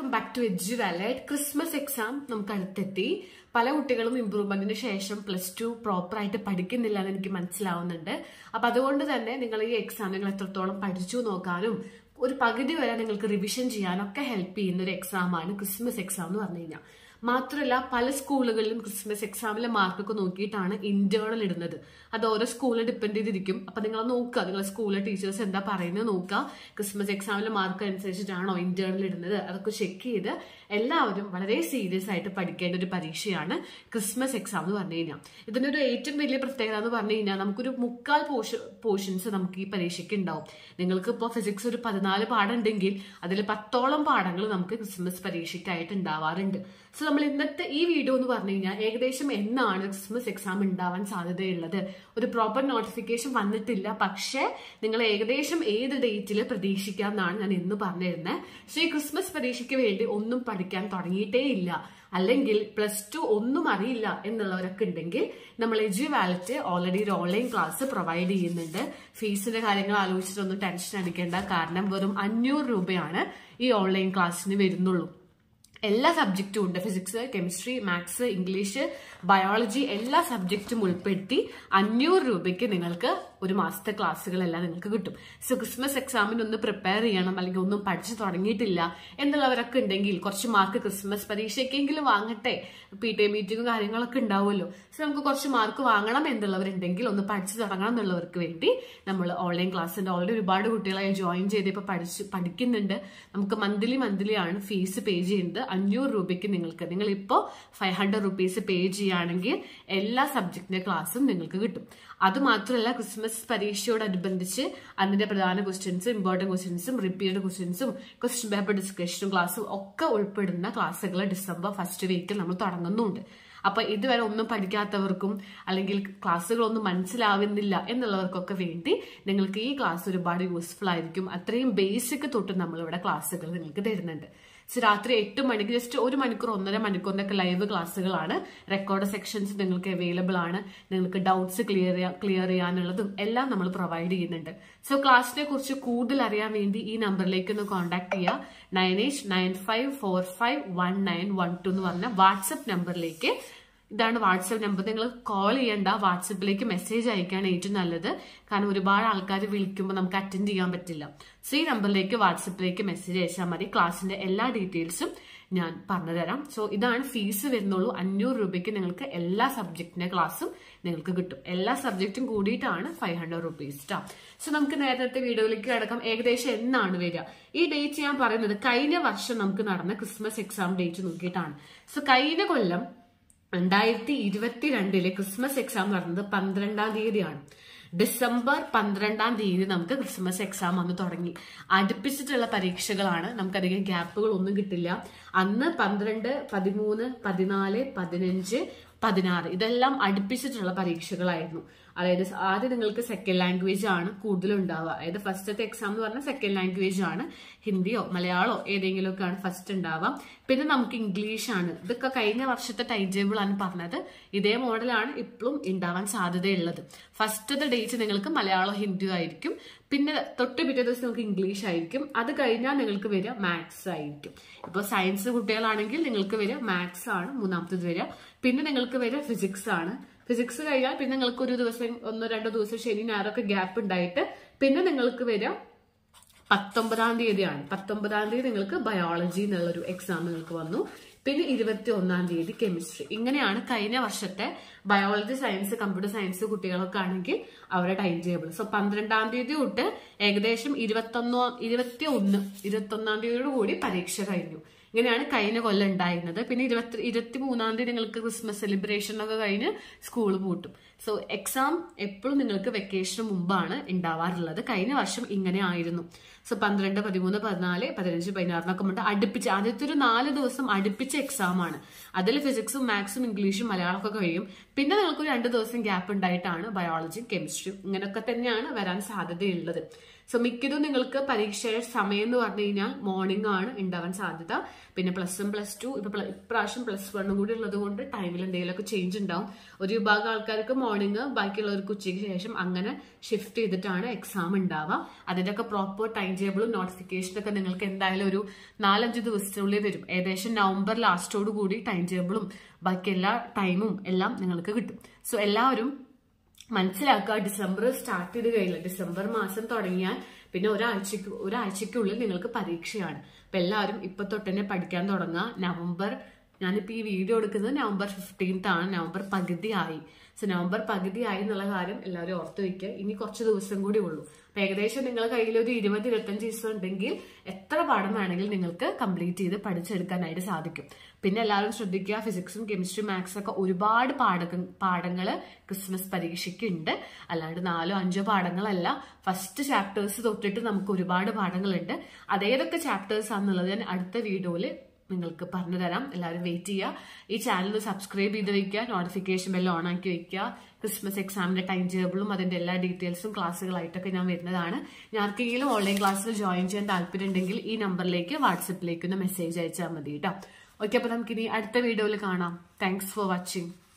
back to Edu Wallet Christmas exam നമുക്ക് അടുത്തെത്തി പല കുട്ടികളും ഇമ്പ്രൂവ്മെന്റിന് ശേഷം പ്ലസ് ടു പ്രോപ്പർ ആയിട്ട് പഠിക്കുന്നില്ല എന്ന് എനിക്ക് മനസ്സിലാവുന്നുണ്ട് അപ്പൊ അതുകൊണ്ട് തന്നെ നിങ്ങൾ ഈ എക്സാം നിങ്ങൾ എത്രത്തോളം പഠിച്ചു നോക്കാനും ഒരു പകുതി വരെ നിങ്ങൾക്ക് റിവിഷൻ ചെയ്യാനൊക്കെ ഹെൽപ്പ് ചെയ്യുന്ന ഒരു എക്സാമാണ് ക്രിസ്മസ് എക്സാം എന്ന് പറഞ്ഞു കഴിഞ്ഞാൽ മാത്രമല്ല പല സ്കൂളുകളിലും ക്രിസ്മസ് എക്സാമിലെ മാർക്കൊക്കെ നോക്കിയിട്ടാണ് ഇന്റേണൽ ഇടുന്നത് അത് ഓരോ സ്കൂളിൽ ഡിപ്പെൻഡ് ചെയ്തിരിക്കും അപ്പൊ നിങ്ങൾ നോക്കുക നിങ്ങളെ സ്കൂളിലെ ടീച്ചേഴ്സ് എന്താ പറയുന്നത് നോക്കുക ക്രിസ്മസ് എക്സാമിലെ മാർക്ക് അനുസരിച്ചിട്ടാണോ ഇന്റേണൽ ഇടുന്നത് അതൊക്കെ ചെക്ക് ചെയ്ത് എല്ലാവരും വളരെ സീരിയസ് ആയിട്ട് പഠിക്കേണ്ട ഒരു പരീക്ഷയാണ് ക്രിസ്മസ് എക്സാം എന്ന് പറഞ്ഞു കഴിഞ്ഞാൽ ഇതിനൊരു ഏറ്റവും വലിയ പ്രത്യേകത എന്ന് പറഞ്ഞു കഴിഞ്ഞാൽ നമുക്കൊരു മുക്കാൽ പോർഷൻസ് നമുക്ക് ഈ പരീക്ഷയ്ക്ക് ഉണ്ടാവും നിങ്ങൾക്ക് ഇപ്പോൾ ഫിസിക്സ് ഒരു പതിനാല് പാഠം ഉണ്ടെങ്കിൽ അതിൽ പത്തോളം പാഠങ്ങൾ നമുക്ക് ക്രിസ്മസ് പരീക്ഷയ്ക്കായിട്ട് ഉണ്ടാവാറുണ്ട് സോ നമ്മൾ ഇന്നത്തെ ഈ വീഡിയോ എന്ന് പറഞ്ഞു കഴിഞ്ഞാൽ ഏകദേശം എന്നാണ് ക്രിസ്മസ് എക്സാം ഉണ്ടാവാൻ സാധ്യതയുള്ളത് ഒരു പ്രോപ്പർ നോട്ടിഫിക്കേഷൻ വന്നിട്ടില്ല പക്ഷേ നിങ്ങൾ ഏകദേശം ഏത് ഡേറ്റിൽ പ്രതീക്ഷിക്കാം എന്നാണ് ഞാൻ ഇന്ന് പറഞ്ഞിരുന്നത് സോ ഈ ക്രിസ്മസ് പരീക്ഷയ്ക്ക് വേണ്ടി ഒന്നും പഠിക്കാൻ തുടങ്ങിയിട്ടേ ഇല്ല അല്ലെങ്കിൽ പ്ലസ് ടു ഒന്നും അറിയില്ല എന്നുള്ളവരൊക്കെ ഉണ്ടെങ്കിൽ നമ്മൾ എജു വാലറ്റ് ഓൾറെഡി ഒരു ഓൺലൈൻ ക്ലാസ് പ്രൊവൈഡ് ചെയ്യുന്നുണ്ട് ഫീസിന്റെ കാര്യങ്ങൾ ആലോചിച്ചിട്ടൊന്നും ടെൻഷൻ അടിക്കേണ്ട കാരണം വെറും അഞ്ഞൂറ് രൂപയാണ് ഈ ഓൺലൈൻ ക്ലാസ്സിന് വരുന്നുള്ളൂ എല്ലാ സബ്ജക്റ്റും ഉണ്ട് physics chemistry maths English biology എല്ലാ സബ്ജക്റ്റും ഉൾപ്പെടുത്തി അഞ്ഞൂറ് രൂപയ്ക്ക് നിങ്ങൾക്ക് ഒരു മാസത്തെ ക്ലാസ്സുകളെല്ലാം നിങ്ങൾക്ക് കിട്ടും സോ ക്രിസ്മസ് എക്സാമിന് ഒന്ന് പ്രിപ്പയർ ചെയ്യണം അല്ലെങ്കിൽ ഒന്നും പഠിച്ചു തുടങ്ങിയിട്ടില്ല എന്നുള്ളവരൊക്കെ ഉണ്ടെങ്കിൽ കുറച്ച് മാർക്ക് ക്രിസ്മസ് പരീക്ഷയ്ക്കെങ്കിലും വാങ്ങട്ടെ പി ടി എ മീറ്റിംഗും കാര്യങ്ങളൊക്കെ ഉണ്ടാവുമല്ലോ സോ നമുക്ക് കുറച്ച് മാർക്ക് വാങ്ങണം എന്നുള്ളവരുണ്ടെങ്കിൽ ഒന്ന് പഠിച്ചു തുടങ്ങണം എന്നുള്ളവർക്ക് വേണ്ടി നമ്മൾ ഓൺലൈൻ ക്ലാസ് ഉണ്ട് ഓൾറെഡി ഒരുപാട് കുട്ടികളായി ജോയിൻ ചെയ്ത് ഇപ്പൊ പഠിച്ച് പഠിക്കുന്നുണ്ട് നമുക്ക് മന്ത്ലി മന്ത്ലി ആണ് ഫീസ് പേ ചെയ്യുന്നത് അഞ്ഞൂറ് രൂപയ്ക്ക് നിങ്ങൾക്ക് നിങ്ങൾ ഇപ്പോൾ ഫൈവ് ഹൺഡ്രഡ് റുപ്പീസ് പേ ചെയ്യുകയാണെങ്കിൽ എല്ലാ സബ്ജക്റ്റിന്റെ ക്ലാസ്സും നിങ്ങൾക്ക് കിട്ടും അത് മാത്രമല്ല ക്രിസ്മസ് പരീക്ഷയോടനുബന്ധിച്ച് അതിന്റെ പ്രധാന ക്വസ്റ്റ്യൻസും ഇമ്പോർട്ടന്റ് ക്വസ്റ്റ്യൻസും റിപ്പീറ്റഡ് ക്വസ്റ്റ്യൻസും ക്വസ്റ്റ്യൻ പേപ്പർ ഡിസ്കഷനും ക്ലാസ്സും ഒക്കെ ഉൾപ്പെടുന്ന ക്ലാസ്സുകൾ ഡിസംബർ ഫസ്റ്റ് വീക്കിൽ നമ്മൾ തുടങ്ങുന്നുണ്ട് അപ്പൊ ഇതുവരെ ഒന്നും പഠിക്കാത്തവർക്കും അല്ലെങ്കിൽ ക്ലാസ്സുകളൊന്നും മനസ്സിലാവുന്നില്ല എന്നുള്ളവർക്കൊക്കെ വേണ്ടി നിങ്ങൾക്ക് ഈ ക്ലാസ് ഒരുപാട് യൂസ്ഫുൾ ആയിരിക്കും അത്രയും ബേസിക് തൊട്ട് നമ്മളിവിടെ ക്ലാസ്സുകൾ നിങ്ങൾക്ക് തരുന്നുണ്ട് സോ രാത്രി എട്ട് മണിക്ക് ജസ്റ്റ് ഒരു മണിക്കൂർ ഒന്നര മണിക്കൂറിനൊക്കെ ലൈവ് ക്ലാസ്സുകളാണ് റെക്കോർഡ് സെക്ഷൻസ് നിങ്ങൾക്ക് അവൈലബിൾ ആണ് നിങ്ങൾക്ക് ഡൗട്ട്സ് ക്ലിയർ ക്ലിയർ ചെയ്യാനുള്ളതും എല്ലാം നമ്മൾ പ്രൊവൈഡ് ചെയ്യുന്നുണ്ട് സോ ക്ലാസ്സിനെ കുറിച്ച് കൂടുതൽ അറിയാൻ വേണ്ടി ഈ നമ്പറിലേക്ക് ഒന്ന് കോൺടാക്ട് ചെയ്യുക nine eight nine five four five one nine one two എന്ന് പറഞ്ഞ വാട്സപ്പ് നമ്പറിലേക്ക് ഇതാണ് വാട്സപ്പ് നമ്പർ നിങ്ങൾ കോൾ ചെയ്യേണ്ട വാട്സപ്പിലേക്ക് മെസ്സേജ് അയക്കുകയാണ് ഏറ്റവും നല്ലത് കാരണം ഒരുപാട് ആൾക്കാർ വിളിക്കുമ്പോൾ നമുക്ക് അറ്റൻഡ് ചെയ്യാൻ പറ്റില്ല സോ ഈ നമ്പറിലേക്ക് വാട്സപ്പിലേക്ക് മെസ്സേജ് അയച്ചാൽ മതി ക്ലാസ്സിന്റെ എല്ലാ ഡീറ്റെയിൽസും ഞാൻ പറഞ്ഞുതരാം സോ ഇതാണ് ഫീസ് വരുന്നുള്ളൂ അഞ്ഞൂറ് രൂപയ്ക്ക് നിങ്ങൾക്ക് എല്ലാ സബ്ജക്റ്റിന്റെ ക്ലാസ്സും നിങ്ങൾക്ക് കിട്ടും എല്ലാ സബ്ജക്റ്റും കൂടിയിട്ടാണ് ഫൈവ് ഹൺഡ്രഡ് റുപ്പീസ് ട്ടാ സോ നമുക്ക് നേരത്തെ വീഡിയോയിലേക്ക് കിടക്കാം ഏകദേശം എന്നാണ് വരിക ഈ ഡേറ്റ് ഞാൻ പറയുന്നത് കഴിഞ്ഞ വർഷം നമുക്ക് നടന്ന ക്രിസ്മസ് എക്സാം ഡേറ്റ് നോക്കിയിട്ടാണ് സോ കഴിഞ്ഞ കൊല്ലം രണ്ടായിരത്തി ഇരുപത്തിരണ്ടിലെ ക്രിസ്മസ് എക്സാം നടന്നത് പന്ത്രണ്ടാം തീയതിയാണ് ഡിസംബർ പന്ത്രണ്ടാം തീയതി നമുക്ക് ക്രിസ്മസ് എക്സാം വന്ന് തുടങ്ങി അടുപ്പിച്ചിട്ടുള്ള പരീക്ഷകളാണ് നമുക്കധികം ഗ്യാപ്പുകൾ ഒന്നും കിട്ടില്ല അന്ന് പന്ത്രണ്ട് പതിമൂന്ന് പതിനാല് പതിനഞ്ച് പതിനാറ് ഇതെല്ലാം അടുപ്പിച്ചിട്ടുള്ള പരീക്ഷകളായിരുന്നു അതായത് ആദ്യം നിങ്ങൾക്ക് സെക്കൻഡ് ലാംഗ്വേജ് ആണ് കൂടുതലും ഉണ്ടാവുക അതായത് ഫസ്റ്റത്തെ എക്സാം എന്ന് പറഞ്ഞാൽ സെക്കൻഡ് ലാംഗ്വേജ് ആണ് ഹിന്ദിയോ മലയാളോ ഏതെങ്കിലുമൊക്കെ ആണ് ഫസ്റ്റ് ഉണ്ടാവുക പിന്നെ നമുക്ക് ഇംഗ്ലീഷ് ആണ് ഇതൊക്കെ കഴിഞ്ഞ വർഷത്തെ ടൈം ടേബിൾ ആണ് പറഞ്ഞത് ഇതേ മോഡലാണ് ഇപ്പോഴും ഉണ്ടാവാൻ സാധ്യതയുള്ളത് ഫസ്റ്റത്തെ ഡേറ്റ് നിങ്ങൾക്ക് മലയാളോ ഹിന്ദിയോ ആയിരിക്കും പിന്നെ തൊട്ട് പിറ്റേ ദിവസം നിങ്ങൾക്ക് ഇംഗ്ലീഷ് ആയിരിക്കും അത് കഴിഞ്ഞാൽ നിങ്ങൾക്ക് വരിക മാത്സ് ആയിരിക്കും ഇപ്പോൾ സയൻസ് കുട്ടികളാണെങ്കിൽ നിങ്ങൾക്ക് വരിക മാത്സ് ആണ് മൂന്നാമത്തത് വരിക പിന്നെ നിങ്ങൾക്ക് വരിക ഫിസിക്സ് ആണ് ഫിസിക്സ് കഴിഞ്ഞാൽ പിന്നെ നിങ്ങൾക്ക് ഒരു ദിവസം ഒന്നോ രണ്ടോ ദിവസം ശനി ഞായറൊക്കെ ഗ്യാപ്പ് ഉണ്ടായിട്ട് പിന്നെ നിങ്ങൾക്ക് വരിക പത്തൊമ്പതാം തീയതിയാണ് പത്തൊമ്പതാം തീയതി നിങ്ങൾക്ക് ബയോളജി എന്നുള്ളൊരു എക്സാം നിങ്ങൾക്ക് വന്നു പിന്നെ ഇരുപത്തി ഒന്നാം തീയതി കെമിസ്ട്രി ഇങ്ങനെയാണ് കഴിഞ്ഞ വർഷത്തെ ബയോളജി സയൻസ് കമ്പ്യൂട്ടർ സയൻസ് കുട്ടികളൊക്കെ ആണെങ്കിൽ അവരുടെ ടൈം ടേബിൾ സോ പന്ത്രണ്ടാം തീയതി തൊട്ട് ഏകദേശം ഇരുപത്തൊന്നോ ഇരുപത്തി ഒന്ന് ഇരുപത്തി ഒന്നാം തീയതിയോട് കൂടി പരീക്ഷ കഴിഞ്ഞു ഇങ്ങനെയാണ് കഴിഞ്ഞ കൊല്ലം ഉണ്ടായിരുന്നത് പിന്നെ ഇരുപത്തി ഇരുപത്തി മൂന്നാം തീയതി നിങ്ങൾക്ക് ക്രിസ്മസ് സെലിബ്രേഷൻ ഒക്കെ കഴിഞ്ഞ് സ്കൂൾ പൂട്ടും സോ എക്സാം എപ്പോഴും നിങ്ങൾക്ക് വെക്കേഷന് മുമ്പാണ് ഉണ്ടാവാറുള്ളത് കഴിഞ്ഞ വർഷം ഇങ്ങനെ ആയിരുന്നു സോ പന്ത്രണ്ട് പതിമൂന്ന് പതിനാല് പതിനഞ്ച് പതിനാറിനൊക്കെ മുമ്പ് അടുപ്പിച്ച് ആദ്യത്തെ ഒരു നാല് ദിവസം അടുപ്പിച്ച എക്സാം ആണ് അതിൽ ഫിസിക്സും മാത്സും ഇംഗ്ലീഷും മലയാളമൊക്കെ കഴിയും പിന്നെ നിങ്ങൾക്ക് രണ്ട് ദിവസം ഗ്യാപ്പ് ഉണ്ടായിട്ടാണ് ബയോളജിയും കെമിസ്ട്രിയും ഇങ്ങനെയൊക്കെ തന്നെയാണ് വരാൻ സാധ്യതയുള്ളത് സോ മിക്കതും നിങ്ങൾക്ക് പരീക്ഷയുടെ സമയം എന്ന് പറഞ്ഞു കഴിഞ്ഞാൽ മോർണിംഗ് ആണ് ഉണ്ടാവാൻ സാധ്യത പിന്നെ പ്ലസ് വൺ പ്ലസ് ടു ഇപ്പൊ പ്ല- ഇപ്രാവശ്യം പ്ലസ് വണ്ണും കൂടി ഉള്ളത് കൊണ്ട് ടൈമിൽ എന്തെങ്കിലുമൊക്കെ ചേഞ്ച് ഉണ്ടാവും ഒരു വിഭാഗം ആൾക്കാർക്ക് മോർണിംഗ് ബാക്കിയുള്ളവർക്ക് ഉച്ചയ്ക്ക് ശേഷം അങ്ങനെ ഷിഫ്റ്റ് ചെയ്തിട്ടാണ് എക്സാം ഉണ്ടാവുക അതിന്റെ ഒക്കെ പ്രോപ്പർ ടൈം ടേബിളും നോട്ടിഫിക്കേഷനും ഒക്കെ നിങ്ങൾക്ക് എന്തായാലും ഒരു നാലഞ്ച് ദിവസത്തിനുള്ളിൽ വരും ഏകദേശം നവംബർ ലാസ്റ്റോട് കൂടി ടൈം ടേബിളും ബാക്കി എല്ലാ ടൈമും എല്ലാം നിങ്ങൾക്ക് കിട്ടും സോ എല്ലാവരും മനസ്സിലാക്കുക ഡിസംബർ സ്റ്റാർട്ട് ചെയ്ത് കഴിഞ്ഞാൽ ഡിസംബർ മാസം തുടങ്ങിയാൽ പിന്നെ ഒരാഴ്ചക്ക് ഒരാഴ്ചക്കുള്ളിൽ നിങ്ങൾക്ക് പരീക്ഷയാണ് അപ്പൊ എല്ലാവരും ഇപ്പൊ തൊട്ട് തന്നെ പഠിക്കാൻ തുടങ്ങുക നവംബർ ഞാനിപ്പോ ഈ വീഡിയോ എടുക്കുന്നത് നവംബർ ഫിഫ്റ്റീൻത്ത് ആണ് നവംബർ പകുതി ആയി സോ നവംബർ പകുതി ആയി എന്നുള്ള കാര്യം എല്ലാവരും ഓർത്ത് വെക്കുക ഇനി കുറച്ച് ദിവസം കൂടി ഉള്ളൂ അപ്പൊ ഏകദേശം നിങ്ങളുടെ കയ്യിൽ ഒരു ഇരുപത് ഇരുപത്തഞ്ച് ദിവസം ഉണ്ടെങ്കിൽ എത്ര പാഠം വേണമെങ്കിലും നിങ്ങൾക്ക് കംപ്ലീറ്റ് ചെയ്ത് പഠിച്ചെടുക്കാനായിട്ട് സാധിക്കും പിന്നെ എല്ലാവരും ശ്രദ്ധിക്കുക ഫിസിക്സും കെമിസ്ട്രി മാത്സ് ഒക്കെ ഒരുപാട് പാഠക പാഠങ്ങൾ ക്രിസ്മസ് പരീക്ഷയ്ക്ക് ഉണ്ട് അല്ലാണ്ട് നാലോ അഞ്ചോ പാഠങ്ങളല്ല ഫസ്റ്റ് ചാപ്റ്റേഴ്സ് തൊട്ടിട്ട് നമുക്ക് ഒരുപാട് പാഠങ്ങളുണ്ട് അതേതൊക്കെ ചാപ്റ്റേഴ്സ് ആണെന്നുള്ളത് ഞാൻ അടുത്ത വീഡിയോയിൽ നിങ്ങൾക്ക് പറഞ്ഞു തരാം എല്ലാവരും വെയിറ്റ് ചെയ്യുക ഈ ചാനൽ സബ്സ്ക്രൈബ് ചെയ്ത് വെക്കുക നോട്ടിഫിക്കേഷൻ ബെൽ ഓൺ ആക്കി വെക്കുക ക്രിസ്മസ് എക്സാമിന്റെ ടൈം ടേബിളും അതിന്റെ എല്ലാ ഡീറ്റെയിൽസും ക്ലാസ്സുകളായിട്ടൊക്കെ ഞാൻ വരുന്നതാണ് ഞാൻ ആർക്കെങ്കിലും ഓൺലൈൻ ക്ലാസ്സിൽ ജോയിൻ ചെയ്യാൻ താല്പര്യം ഉണ്ടെങ്കിൽ ഈ നമ്പറിലേക്ക് വാട്സപ്പിലേക്ക് ഒന്ന് മെസ്സേജ് അയച്ചാൽ മതി കേട്ടോ ഓക്കെ അപ്പൊ നമുക്കിനി അടുത്ത വീഡിയോയിൽ കാണാം താങ്ക്സ് ഫോർ വാച്ചിങ്